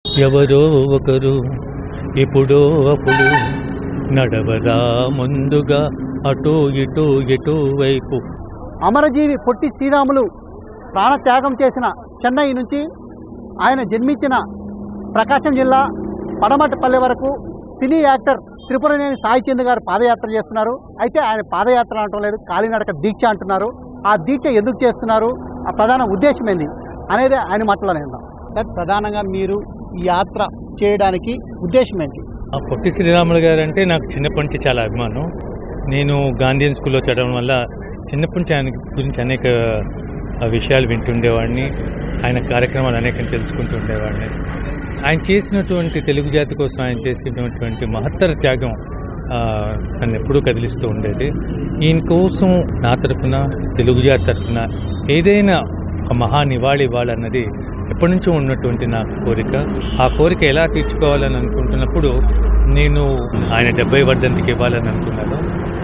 ఎవరో ఒకరు ఎప్పుడో అప్పుడు నడవరా ముందుగా అటో ఇటో ఎటో వైపు అమరజీవి పొట్టి శ్రీరాములు ప్రాణత్యాగం చేసిన చెన్నై నుంచి ఆయన జన్మించిన ప్రకాశం జిల్లా పడమటిపల్లె వరకు సినీ యాక్టర్ త్రిపురనేని సాయి చంద్ గారు పాదయాత్ర చేస్తున్నారు అయితే ఆయన పాదయాత్ర అనటం లేదు కాలినడక దీక్ష అంటున్నారు ఆ దీక్ష ఎందుకు చేస్తున్నారు ఆ ప్రధాన ఉద్దేశం ఏంది అనేది ఆయన మాటలోనే విందాం సార్ ప్రధానంగా మీరు ఈ యాత్ర చేయడానికి ఉద్దేశం ఏంటి ఆ పొట్టి శ్రీరాములు గారు అంటే నాకు చిన్నప్పటి నుంచి చాలా అభిమానం నేను గాంధీయన్ స్కూల్లో చదవడం వల్ల చిన్నప్పటి నుంచి ఆయన గురించి అనేక ఆ, విషయాలు వింటుండేవాడిని ఆయన కార్యక్రమాలు అనేకం తెలుసుకుంటూ ఉండేవాడిని ఆయన చేసినటువంటి తెలుగు జాతి కోసం ఆయన చేసినటువంటి మహత్తర త్యాగం ఆ, నన్ను ఎప్పుడూ కదిలిస్తూ ఉండేది ఈయన కోసం నా తరఫున తెలుగు జాతి తరఫున ఏదైనా ఒక మహా నివాళి ఇవ్వాలన్నది ఎప్పటి నుంచో ఉన్నటువంటి నా కోరిక ఆ కోరిక ఎలా తీర్చుకోవాలని అనుకుంటున్నప్పుడు నేను ఆయన డెబ్బై వర్ధంతికి ఇవ్వాలని అనుకున్నాను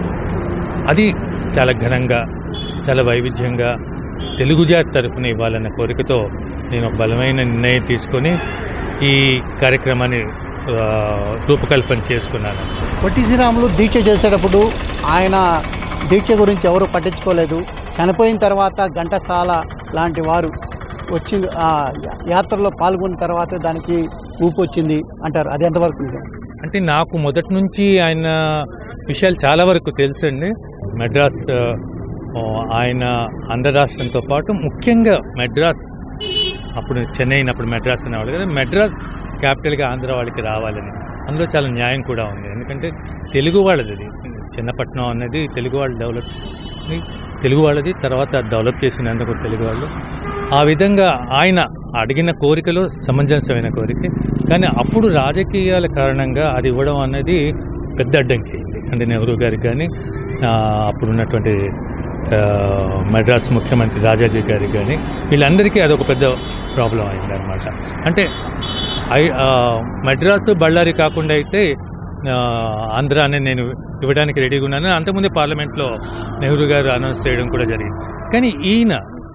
అది చాలా ఘనంగా చాలా వైవిధ్యంగా తెలుగు జాతి తరఫున ఇవ్వాలన్న కోరికతో నేను ఒక బలమైన నిర్ణయం తీసుకొని ఈ కార్యక్రమాన్ని ఆ, రూపకల్పన చేసుకున్నాను పొట్టి శ్రీరాములు దీక్ష చేసేటప్పుడు ఆయన దీక్ష గురించి ఎవరు పట్టించుకోలేదు చనిపోయిన తర్వాత ఘంటసాల లాంటి వారు వచ్చి ఆ యాత్రలో పాల్గొన్న తర్వాత దానికి ఊపు వచ్చింది అంటారు అది ఎంతవరకు నిజం? అంటే నాకు మొదటి నుంచి ఆయన విషయాలు చాలా వరకు తెలుసండి మెడ్రాస్ ఆ, ఆయన ఆంధ్ర రాష్ట్రంతో పాటు ముఖ్యంగా మెడ్రాస్ అప్పుడు చెన్నై అప్పుడు మెడ్రాస్ అనేవాళ్ళు కదా మెడ్రాస్ క్యాపిటల్గా ఆంధ్ర వాళ్ళకి రావాలని అందులో చాలా న్యాయం కూడా ఉంది ఎందుకంటే తెలుగు వాళ్ళది అది చిన్నపట్నం అనేది తెలుగు వాళ్ళు డెవలప్ చేసింది తెలుగు వాళ్ళది తర్వాత డెవలప్ చేసినందుకు తెలుగు వాళ్ళు ఆ విధంగా ఆయన అడిగిన కోరికలో సమంజసమైన కోరిక కానీ అప్పుడు రాజకీయాల కారణంగా అది ఇవ్వడం అనేది పెద్ద అడ్డంకి అయింది అంటే నెహ్రూ గారికి కానీ ఆ, అప్పుడున్నటువంటి ఆ, మద్రాస్ ముఖ్యమంత్రి రాజాజీ గారికి కానీ వీళ్ళందరికీ అదొక పెద్ద ప్రాబ్లం అయింది అనమాట అంటే ఐ- ఆ, మద్రాసు బళ్ళారి కాకుండా అయితే ఆ, ఆంధ్ర అని నేను ఇవ్వడానికి రెడీగా ఉన్నాను అంతకుముందే పార్లమెంట్లో నెహ్రూ గారు అనౌన్స్ చేయడం కూడా జరిగింది కానీ ఈయన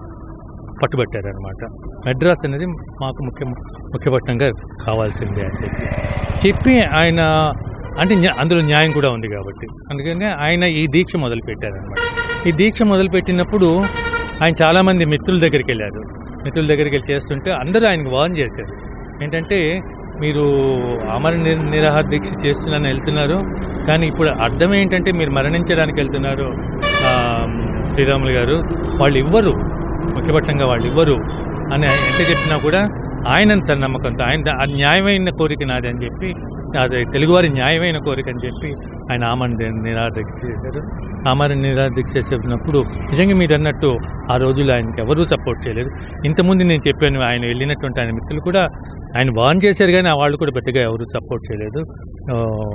పట్టుబట్టారనమాట మెడ్రాస్ అనేది మాకు ముఖ్య ముఖ్యపట్నంగా కావాల్సిందే అని చెప్పి చెప్పి ఆయన అంటే న్యా- అందులో న్యాయం కూడా ఉంది కాబట్టి అందుకని ఆయన ఈ దీక్ష మొదలు పెట్టారనమాట ఈ దీక్ష మొదలు పెట్టినప్పుడు ఆయన చాలామంది మిత్రుల దగ్గరికి వెళ్ళారు మిత్రుల దగ్గరికి వెళ్ళి చేస్తుంటే అందరూ ఆయనకు వార్న్ చేశారు ఏంటంటే మీరు అమర నిర్ నిరాహార దీక్ష చేస్తున్నారని వెళ్తున్నారు కానీ ఇప్పుడు అర్థం ఏంటంటే మీరు మరణించడానికి వెళ్తున్నారు ఆ, శ్రీరాములు గారు వాళ్ళు ఇవ్వరు ముఖ్యపట్టంగా వాళ్ళు ఇవ్వరు అని ఎంత చెప్పినా కూడా ఆయన తన నమ్మకంతో ఆయన ఆ న్యాయమైన కోరిక నాది అని చెప్పి అది తెలుగువారి న్యాయమైన కోరిక అని చెప్పి ఆయన ఆమరణ నిరాదీక్ష చేశారు ఆమరణ నిరాదీక్ష చేసినప్పుడు నిజంగా మీరు అన్నట్టు ఆ రోజుల్లో ఆయనకి ఎవరూ సపోర్ట్ చేయలేదు ఇంతకుముందు నేను చెప్పాను ఆయన వెళ్ళినటువంటి ఆయన మిత్రులు కూడా ఆయన వాన్ చేశారు కానీ ఆ వాళ్ళు కూడా పెద్దగా ఎవరు సపోర్ట్ చేయలేదు ఆ,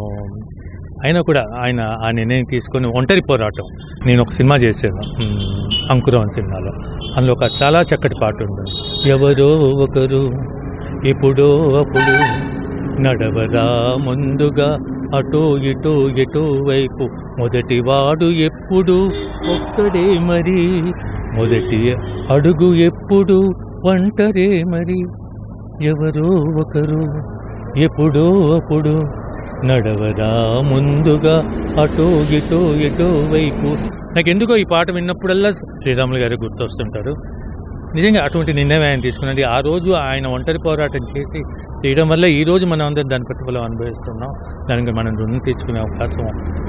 అయినా కూడా ఆయన ఆ నిర్ణయం తీసుకొని ఒంటరి పోరాటం నేను ఒక సినిమా చేశాను ఉమ్, అంకురం అనే సినిమాలో అందులో ఒక చాలా చక్కటి పాట ఉంది ఎవరో ఒకరు ఎప్పుడో అప్పుడు నడవరా ముందుగా అటో ఇటో ఎటో వైపు మొదటివాడు ఎప్పుడు ఒక్కడే మరి మొదటి అడుగు ఎప్పుడు ఒంటరే మరి ఎవరో ఒకరు ఎప్పుడో అప్పుడు నడవరా ముందుగా అటో ఇటో ఎటో వైపు నాకు ఎందుకో ఈ పాట విన్నప్పుడల్లా శ్రీరాములు గారు గుర్తొస్తుంటారు నిజంగా అటువంటి నిర్ణయం ఆయన తీసుకున్నది ఆ రోజు ఆయన ఒంటరి పోరాటం చేసి చేయడం వల్ల ఈ రోజు మనం అందరం దాని ప్రతిఫలం అనుభవిస్తున్నాం దానికి మనం రుణం తీర్చుకునే అవకాశం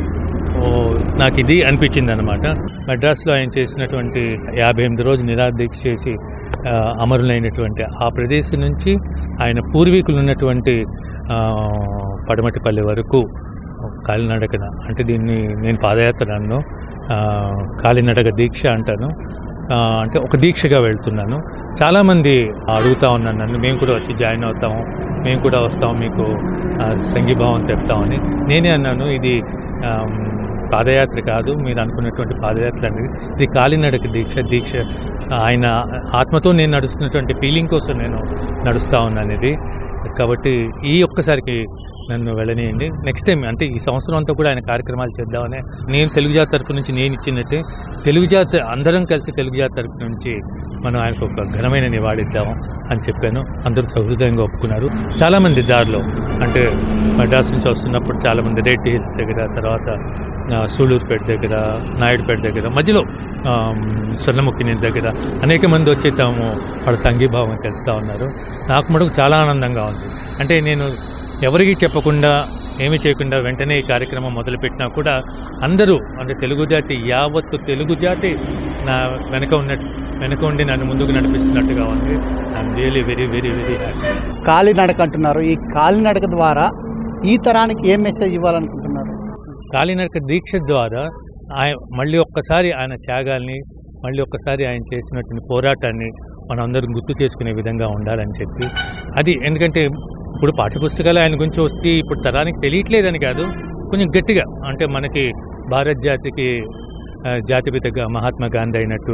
ఓ, నాకు ఇది అనిపించింది అనమాట మద్రాసులో ఆయన చేసినటువంటి యాభై ఎనిమిది రోజు నిరాదీక్ష చేసి ఆ, అమరులైనటువంటి ఆ ప్రదేశం నుంచి ఆయన పూర్వీకులు ఉన్నటువంటి ఆ, పడమటిపల్లి వరకు కాలినడకన అంటే దీన్ని నేను పాదయాత్ర అన్ను ఆ, కాలినడక దీక్ష అంటాను ఆ, అంటే ఒక దీక్షగా వెళ్తున్నాను చాలామంది అడుగుతా ఉన్నాను నన్ను మేము కూడా వచ్చి జాయిన్ అవుతాము మేము కూడా వస్తాం మీకు ఆ, సంఘీభావం తెస్తామని నేనే అన్నాను ఇది ఆమ్, పాదయాత్ర కాదు మీరు అనుకున్నటువంటి పాదయాత్ర అనేది ఇది కాలినడక దీక్ష దీక్ష ఆయన ఆత్మతో నేను నడుస్తున్నటువంటి ఫీలింగ్ కోసం నేను నడుస్తూ ఉన్నాను ఇది కాబట్టి ఈ ఒక్కసారికి నన్ను వెళ్ళనియండి నెక్స్ట్ టైం అంటే ఈ సంవత్సరం అంతా కూడా ఆయన కార్యక్రమాలు చేద్దామని నేను తెలుగు జాతి తరపు నుంచి నేను ఇచ్చినట్టే తెలుగు జాతి అందరం కలిసి తెలుగు జాతి తరపు నుంచి మనం ఆయనకు ఒక ఘనమైన నివాళిద్దాం అని చెప్పాను అందరూ సహృదయంగా ఒప్పుకున్నారు చాలామంది దారిలో అంటే మద్రాస్ నుంచి వస్తున్నప్పుడు చాలామంది రెడ్ హిల్స్ దగ్గర తర్వాత ఆ, సూళ్ళూరుపేట దగ్గర నాయుడుపేట దగ్గర మధ్యలో ఆమ్, స్వర్ణముఖిని దగ్గర అనేక మంది వచ్చి తాము వాళ్ళ సంఘీభావం తెలుపుతా ఉన్నారు నాకు మటుకు చాలా ఆనందంగా ఉంది అంటే నేను ఎవరికీ చెప్పకుండా ఏమీ చేయకుండా వెంటనే ఈ కార్యక్రమం మొదలుపెట్టినా కూడా అందరూ అంటే తెలుగు జాతి యావత్తు తెలుగు జాతి నా వెనక ఉన్నట్టు వెనక ఉండి నన్ను ముందుకు నడిపిస్తున్నట్టుగా ఉంది I'm really very very very happy కాలినడక అంటున్నారు ఈ కాలినడక ద్వారా ఈ తరానికి ఏం మెసేజ్ ఇవ్వాలనుకుంటున్నారు కాలినడక దీక్ష ద్వారా ఆయన మళ్ళీ ఒక్కసారి ఆయన త్యాగాల్ని మళ్ళీ ఒక్కసారి ఆయన చేసినటువంటి పోరాటాన్ని మనం అందరం గుర్తు చేసుకునే విధంగా ఉండాలని చెప్పి అది ఎందుకంటే ఇప్పుడు పాఠ్యపుస్తకాలు ఆయన గురించి వస్తే ఇప్పుడు తరానికి తెలియట్లేదని కాదు కొంచెం గట్టిగా అంటే మనకి భారత్ జాతికి ఆ, జాతిపితగా మహాత్మా గాంధీ అయినట్టు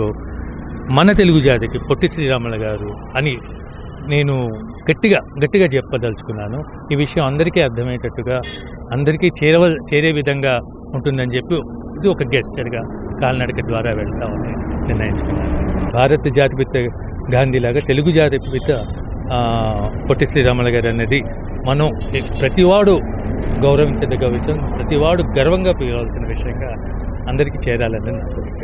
మన తెలుగు జాతికి పొట్టి శ్రీరాములు గారు అని నేను గట్టిగా గట్టిగా చెప్పదలుచుకున్నాను ఈ విషయం అందరికీ అర్థమయ్యేటట్టుగా అందరికీ చేరవ చేరే విధంగా ఉంటుందని చెప్పి ఇది ఒక గెస్చర్గా కాలినడక ద్వారా వెళ్తామని నిర్ణయించుకున్నాను భారత జాతిపిత గాంధీలాగా తెలుగు జాతిపిత ఆ, పొట్టి శ్రీరాములు గారు అనేది మనం ఈ- ప్రతివాడు గౌరవించదగ్గ విషయం ప్రతివాడు గర్వంగా పీయవలసిన విషయంగా అందరికీ చేరాలని నా కోరిక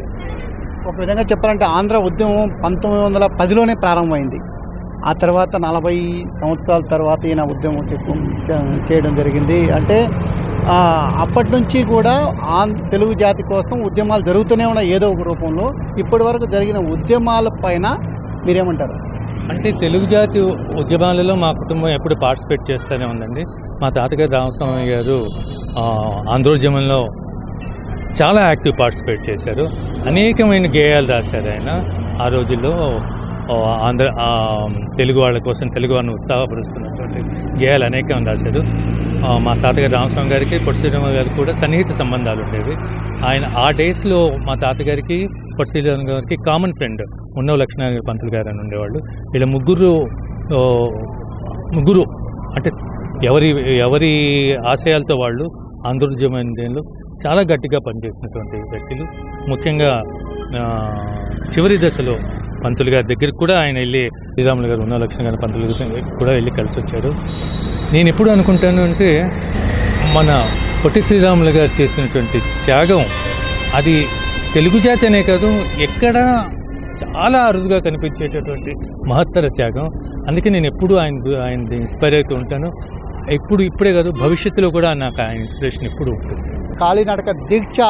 ఒక విధంగా చెప్పాలంటే ఆంధ్ర ఉద్యమం పంతొమ్మిది వందల పదిలోనే ప్రారంభమైంది ఆ తర్వాత నలభై సంవత్సరాల తర్వాత ఈయన ఉద్యమం చెప్పు- చే- చేయడం జరిగింది అంటే ఆ, అప్పటి నుంచి కూడా ఆం తెలుగు జాతి కోసం ఉద్యమాలు జరుగుతూనే ఉన్నాయి ఏదో ఒక రూపంలో ఇప్పటి వరకు జరిగిన ఉద్యమాల పైన మీరేమంటారు అంటే తెలుగు జాతి ఉద్యమాలలో మా కుటుంబం ఎప్పుడు పార్టిసిపేట్ చేస్తూనే ఉందండి మా తాతగారు రామస్వామి గారు ఆ, ఆంధ్రోద్యమంలో చాలా యాక్టివ్ పార్టిసిపేట్ చేశారు అనేకమైన గేయాలు రాశారు ఆయన ఆ రోజుల్లో ఆ, ఆంధ్ర ఆ, తెలుగు వాళ్ళ కోసం తెలుగు వారిని ఉత్సాహపరుస్తున్నటువంటి గేయాలు అనేకం రాశారు ఆ, మా తాతగారు రామస్వామి గారికి పొట్టిశ్రీరామ గారికి కూడా సన్నిహిత సంబంధాలు ఉండేవి ఆయన ఆ డేస్లో మా తాతగారికి పొట్టిశ్రీరామ గారికి కామన్ ఫ్రెండ్ ఉన్నవ లక్ష్మణ పంతులు గారు అని ఉండేవాళ్ళు వీళ్ళ ముగ్గురు ఆ, ముగ్గురు అంటే ఎవరి ఎవరి ఆశయాలతో వాళ్ళు ఆంధ్రోద్యమంలో చాలా గట్టిగా పనిచేసినటువంటి వ్యక్తులు ముఖ్యంగా ఆ, చివరి దశలో పంతులు గారి దగ్గరికి కూడా ఆయన వెళ్ళి శ్రీరాములు గారు ఉన్న లక్ష్మణ గారి పంతులు గారు కూడా వెళ్ళి కలిసి వచ్చారు నేను ఎప్పుడు అనుకుంటాను అంటే మన పొట్టి శ్రీరాములు గారు చేసినటువంటి త్యాగం అది తెలుగు జాతి అనే కాదు ఎక్కడా చాలా అరుదుగా కనిపించేటటువంటి మహత్తర త్యాగం అందుకే నేను ఎప్పుడు ఆయన ఆయన ఇన్స్పైర్ అవుతూ ఉంటాను ఇప్పుడు ఇప్పుడే కాదు భవిష్యత్తులో కూడా నాకు ఆయన ఇన్స్పిరేషన్ ఎప్పుడు ఉంటుంది కాలినడక దీక్ష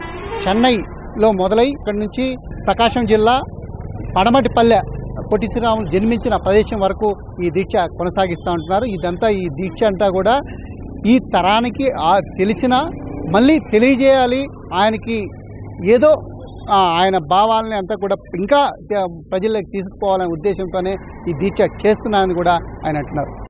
చెన్నైలో మొదలై ఇక్కడి నుంచి ప్రకాశం జిల్లా పడమటిపల్లె పొట్టి శ్రీరాములు జన్మించిన ప్రదేశం వరకు ఈ దీక్ష కొనసాగిస్తూ ఉంటున్నారు ఇదంతా ఈ దీక్ష అంతా కూడా ఈ తరానికి ఆ తెలిసిన మళ్ళీ తెలియజేయాలి ఆయనకి ఏదో ఆ, ఆయన భావాలని అంతా కూడా ఇంకా ప్రజల్లోకి తీసుకుపోవాలనే ఉద్దేశంతోనే ఈ దీక్ష చేస్తున్నానని కూడా ఆయన అంటున్నారు